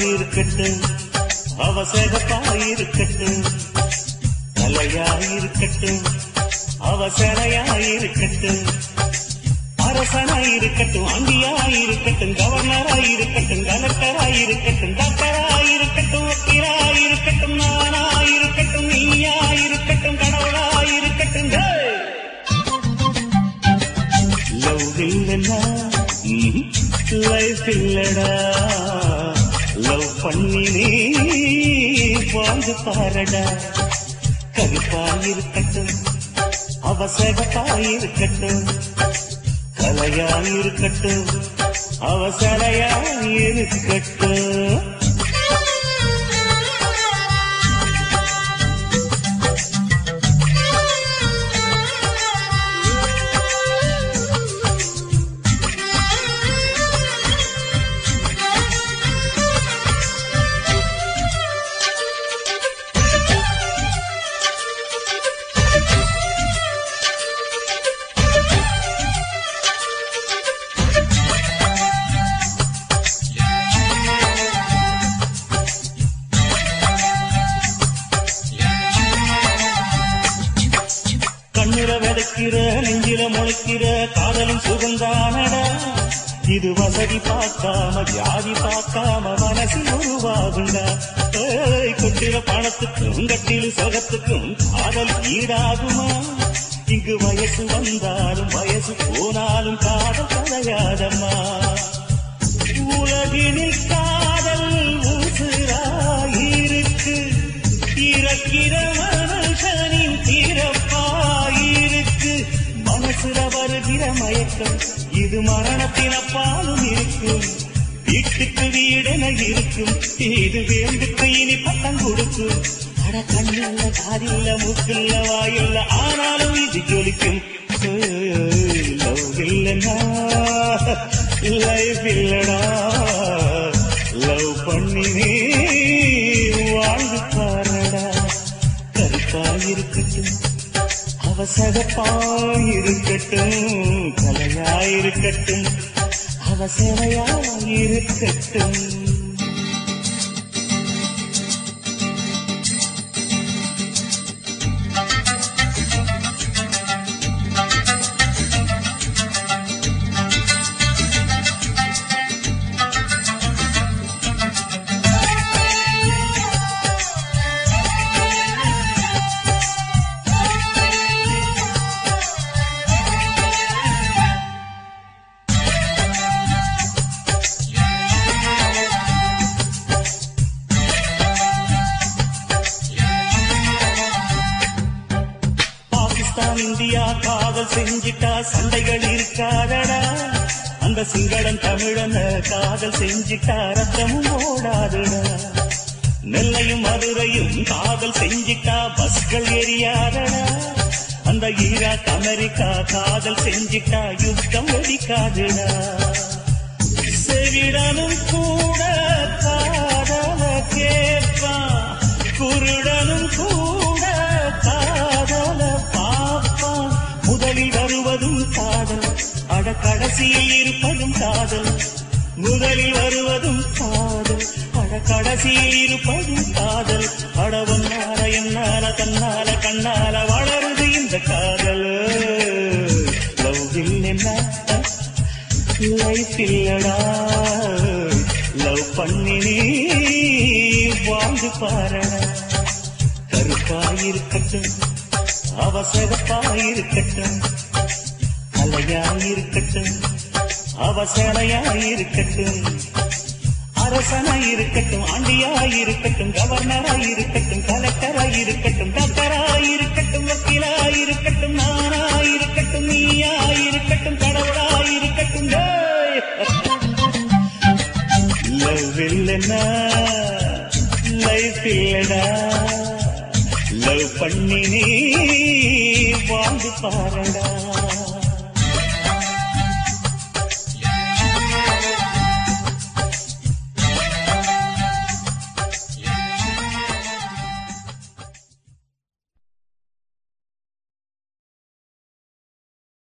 கருப்பாயிருக்கட்டும் அவசரப்பாயிருக்கட்டும் தலையாயிருக்கட்டும் அவசரையாயிருக்கட்டும் அரசனாயிருக்கட்டும் அங்கியாயிருக்கட்டும் கவர்னராயிருக்கட்டும் கலெக்டராயிருக்கட்டும் டாக்டராயிருக்கட்டும் வக்கீலாயிருக்கட்டும் நானாயிருக்கட்டும் நீயாயிருக்கட்டும் கடவுளாயிருக்கட்டும் லவ் இல்லைன்னா லைஃப் இல்லடா லவ் பண்ணி நீ வாழ்ந்து பாரடா கருப்பாயிருக்கட்டும் அவசரப்பாயிருக்கட்டும் கலையாயிருக்கட்டும் அவசரையாயிருக்கட்டும் கண்ணுல விதைக்கிற நெஞ்சில முளைக்கிற காதலும் சுகந்தானடா இது வசதி பார்க்காம ஜாதி பார்க்காம மனசு உருவாகுண்டா ஏய், கொட்டில பணத்துக்கும் கட்டில சுகத்துக்கும் காதல் ஈடாகுமா இங்கு வயசு வந்தாலும் வயசு போனாலும் காதல் கலையாதம்மா உலகினில் காதல் ஊசுராயிருக்கு இறக்கிற மனுஷனின் பிறப்பாயிருக்கு மனசுல வருகிற மயக்கம் இது மரணத்தின பாலும் இருக்கும் வீட்டுக்கு வீடென இருக்கும் இது வேண்டுக்கு இனி பட்டம் கொடுக்கும் அட கண்ணில்ல காதில்ல மூக்கில்ல வாயில்ல ஆனாலும் இது ஜொலிக்கும் லவ் இல்லைன்னா லைஃப் இல்லடா லவ் பண்ணி நீ வாழ்ந்து பாரடா கருப்பாயிருக்கட்டும் அவசரப்பாயிருக்கட்டும் கலையாயிருக்கட்டும் அவசரையாயிருக்கட்டும் பாகிஸ்தான் இந்தியா காதல் செஞ்சிட்டா சண்டைகள் இருக்காதடா அந்த சிங்களன் தமிழன காதல் செஞ்சிட்டா ரத்தமும் ஓடாதுடா நெல்லையும் மதுரையும் காதல் செஞ்சிட்டா பஸ்கள் எரியாதடா அந்த ஈராக் அமெரிக்கா காதல் செஞ்சிட்டா யுத்தம் வெடிக்காதுடா செவிடனும் கூட காதல கேட்பான் குருடனும் கூட காதல பார்ப்பான் முதலில் வருவதும் காதல் அட கடைசியில் இருப்பதும் காதல் முதலில் வருவதும் காதல் அட கடைசியில் இருப்பதும் காதல் அட ஒன்னால என்னால தன்னால கண்ணால வளருது இந்த காதல் லவ் இல்லைன்னா லைஃப் இல்லடா லவ் பண்ணி நீ வாழ்ந்து பாரடா கருப்பாயிருக்கட்டும் அவசரப்பாயிருக்கட்டும் அலையாயிருக்கட்டும் அவசரையாயிருக்கட்டும் அரசனாயிருக்கட்டும் ஆண்டியாயிருக்கட்டும் கவர்னராயிருக்கட்டும் கலெக்டராயிருக்கட்டும் டாக்டராயிருக்கட்டும் வக்கீலாயிருக்கட்டும் நானாயிருக்கட்டும் நீயாயிருக்கட்டும் கடவுளாயிருக்கட்டும் லவ் இல்லைன்னா லைஃப் இல்லடா லவ் பண்ணி நீ வாழ்ந்து பாரடா